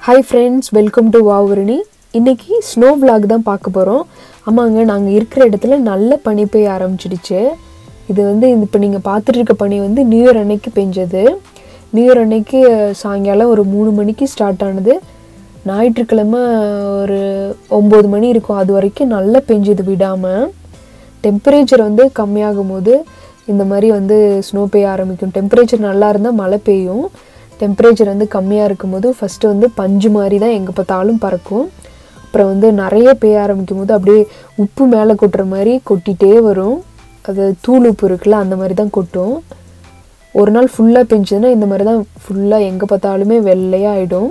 hi friends welcome to வாவுரணி இன்னைக்கு snow vlog தான் பார்க்க போகிறோம் ஆமாங்க நாங்கள் இருக்கிற இடத்துல நல்ல பனி பெய்ய ஆரம்பிச்சிடுச்சு இது வந்து இப்போ நீங்கள் பார்த்துட்டு இருக்க பனி வந்து நியூ இயர் அன்னைக்கு பெஞ்சது நியூ இயர் அன்னைக்கு சாயங்காலம் ஒரு மூணு மணிக்கு ஸ்டார்ட் ஆனது ஞாயிற்றுக்கிழமை ஒரு ஒம்பது மணி இருக்கும் அது வரைக்கும் நல்லா பெஞ்சது விடாமல் டெம்பரேச்சர் வந்து கம்மியாகும் போது இந்த மாதிரி வந்து ஸ்னோ பெய்ய ஆரம்பிக்கும் டெம்பரேச்சர் நல்லா இருந்தால் மழை பெய்யும் டெம்பரேச்சர் வந்து கம்மியாக இருக்கும்போது ஃபஸ்ட்டு வந்து பஞ்சு மாதிரி தான் எங்கே பார்த்தாலும் பறக்கும் அப்புறம் வந்து நிறைய பெய்ய ஆரம்பிக்கும் போது அப்படியே உப்பு மேலே கொட்டுற மாதிரி கொட்டிகிட்டே வரும் அது தூள் உப்பு இருக்குல்ல அந்த மாதிரி தான் கொட்டும் ஒரு நாள் ஃபுல்லாக பெஞ்சதுன்னா இந்த மாதிரி தான் ஃபுல்லாக எங்கே பார்த்தாலுமே வெள்ளையாக ஆகிடும்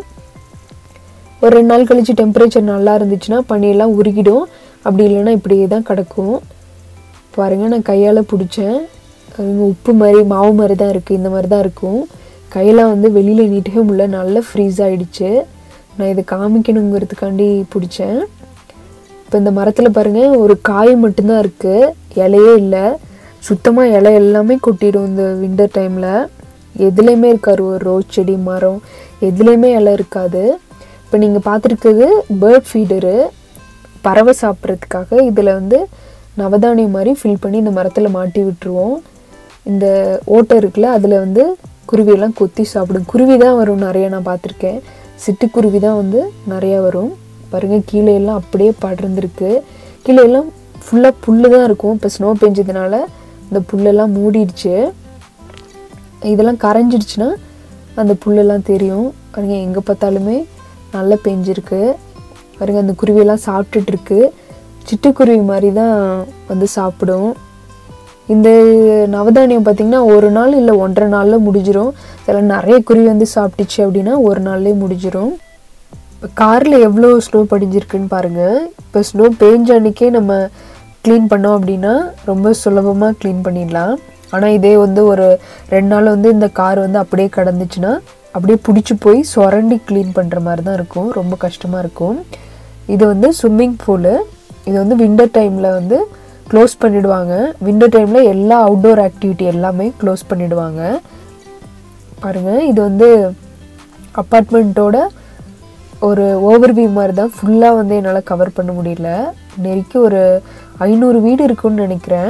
ஒரு ரெண்டு நாள் கழிச்சு டெம்பரேச்சர் நல்லா இருந்துச்சுன்னா பனியெல்லாம் உருகிடும் அப்படி இல்லைன்னா இப்படியே தான் கிடக்கும் பாருங்க நான் கையால் பிடிச்சேன் அதுங்க உப்பு மாதிரி மாவு மாதிரி தான் இருக்குது இந்த மாதிரி தான் இருக்கும் கையெல்லாம் வந்து வெளியில் நீட்டவே முடியல நல்லா ஃப்ரீஸ் ஆகிடுச்சு நான் இதை காமிக்கணுங்கிறதுக்காண்டி பிடிச்சேன் இப்போ இந்த மரத்தில் பாருங்கள் ஒரு காய் மட்டும்தான் இருக்குது இலையே இல்லை சுத்தமாக இலை எல்லாமே கொட்டிடும் இந்த விண்டர் டைமில் எதுலேயுமே இருக்காது ஒரு ரோஸ் செடி மரம் எதுலேயுமே இலை இருக்காது இப்போ நீங்கள் பார்த்துருக்குறது பேர்ட் ஃபீடரு பறவை சாப்பிட்றதுக்காக இதில் வந்து நவதானியம் மாதிரி ஃபில் பண்ணி இந்த மரத்தில் மாட்டி விட்டுருவோம் இந்த ஓட்டை இருக்குல்ல அதில் வந்து குருவியெல்லாம் கொத்தி சாப்பிடும் குருவி தான் வரும் நிறைய நான் பார்த்துருக்கேன் சிட்டுக்குருவி தான் வந்து நிறையா வரும் பாருங்கள் கீழே எல்லாம் அப்படியே படர்ந்துருக்கு கீழே எல்லாம் ஃபுல்லாக புல்லு தான் இருக்கும் இப்போ ஸ்னோ பெஞ்சதுனால இந்த புல்லெல்லாம் மூடிடுச்சு இதெல்லாம் கரைஞ்சிடுச்சுன்னா அந்த புல்லெல்லாம் தெரியும் பாருங்க எங்கே பார்த்தாலுமே நல்லா பெஞ்சிருக்கு பாருங்க அந்த குருவியெல்லாம் சாப்பிட்டுட்டு இருக்கு சிட்டுக்குருவி மாதிரி தான் வந்து சாப்பிடும் இந்த நவதானியம் பார்த்திங்கன்னா ஒரு நாள் இல்லை ஒன்றரை நாளில் முடிஞ்சிரும் இதில் நிறைய குருவி வந்து சாப்பிட்டுச்சு அப்படின்னா ஒரு நாள்லேயே முடிஞ்சிரும் இப்போ காரில் எவ்வளோ ஸ்னோ படிஞ்சிருக்குன்னு பாருங்கள் இப்போ ஸ்னோ பேஞ்ச அன்னைக்கே நம்ம க்ளீன் பண்ணோம் அப்படின்னா ரொம்ப சுலபமாக க்ளீன் பண்ணிடலாம் ஆனால் இதே வந்து ஒரு ரெண்டு நாள் வந்து இந்த கார் வந்து அப்படியே கடந்துச்சுன்னா அப்படியே பிடிச்சி போய் சுரண்டி க்ளீன் பண்ணுற மாதிரி தான் இருக்கும் ரொம்ப கஷ்டமாக இருக்கும் இது வந்து ஸ்விம்மிங் பூலு இது வந்து விண்டர் டைமில் வந்து க்ளோஸ் பண்ணிடுவாங்க விண்டர் டைமில் எல்லா அவுட்டோர் ஆக்டிவிட்டி எல்லாமே க்ளோஸ் பண்ணிடுவாங்க பாருங்கள் இது வந்து அப்பார்ட்மெண்ட்டோட ஒரு ஓவர்வியூ மாதிரி தான் ஃபுல்லாக வந்து என்னால் கவர் பண்ண முடியல நெருக்கி ஒரு ஐநூறு வீடு இருக்குன்னு நினைக்கிறேன்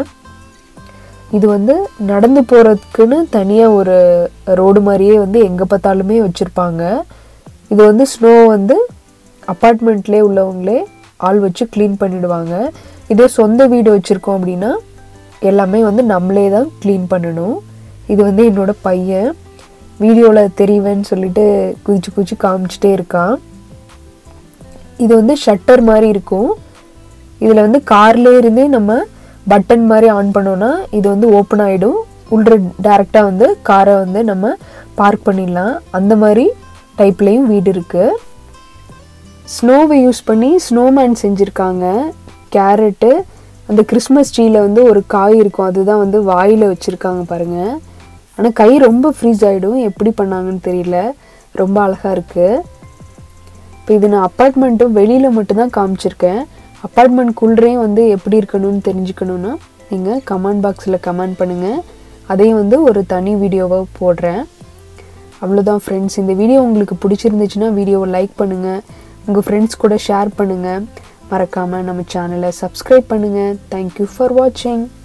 இது வந்து நடந்து போகிறதுக்குன்னு தனியாக ஒரு ரோடு மாதிரியே வந்து எங்கே பார்த்தாலுமே வச்சுருப்பாங்க இது வந்து ஸ்னோ வந்து அப்பார்ட்மெண்ட்லேயே உள்ளவங்களே ஆள் வச்சு க்ளீன் பண்ணிடுவாங்க இதே சொந்த வீடு வச்சுருக்கோம் அப்படின்னா எல்லாமே வந்து நம்மளே தான் க்ளீன் பண்ணணும் இது வந்து என்னோட பையன் வீடியோவில் தெரிவேன்னு சொல்லிட்டு குதிச்சு குதிச்சு காமிச்சிட்டே இருக்கான் இது வந்து ஷட்டர் மாதிரி இருக்கும் இதில் வந்து கார்லேயே இருந்தே நம்ம பட்டன் மாதிரி ஆன் பண்ணோன்னா இது வந்து ஓப்பன் ஆகிடும் உள்ள டேரெக்டாக வந்து காரை வந்து நம்ம பார்க் பண்ணிடலாம் அந்த மாதிரி டைப்லேயும் வீடு இருக்குது ஸ்னோவை யூஸ் பண்ணி ஸ்னோமேன் செஞ்சுருக்காங்க கேரட்டு அந்த கிறிஸ்மஸ் ட்ரீயில் வந்து ஒரு காய் இருக்கும் அதுதான் வந்து வாயில் வச்சுருக்காங்க பாருங்கள் ஆனால் கை ரொம்ப ஃப்ரீஸ் ஆகிடும் எப்படி பண்ணாங்கன்னு தெரியல ரொம்ப அழகாக இருக்குது இப்போ இது நான் அப்பார்ட்மெண்ட்டும் வெளியில் மட்டும்தான் காமிச்சிருக்கேன் அப்பார்ட்மெண்ட்குள்ளேயும் வந்து எப்படி இருக்கணும்னு தெரிஞ்சுக்கணுன்னா நீங்கள் கமெண்ட் பாக்ஸில் கமெண்ட் பண்ணுங்கள் அதையும் வந்து ஒரு தனி வீடியோவாக போடுறேன் அவ்வளோதான் ஃப்ரெண்ட்ஸ் இந்த வீடியோ உங்களுக்கு பிடிச்சிருந்துச்சுன்னா வீடியோவை லைக் பண்ணுங்கள் உங்கள் ஃப்ரெண்ட்ஸ் கூட ஷேர் பண்ணுங்கள் மறக்காமல் நம்ம சேனலை சப்ஸ்கிரைப் பண்ணுங்கள் தேங்க்யூ ஃபார் வாட்சிங்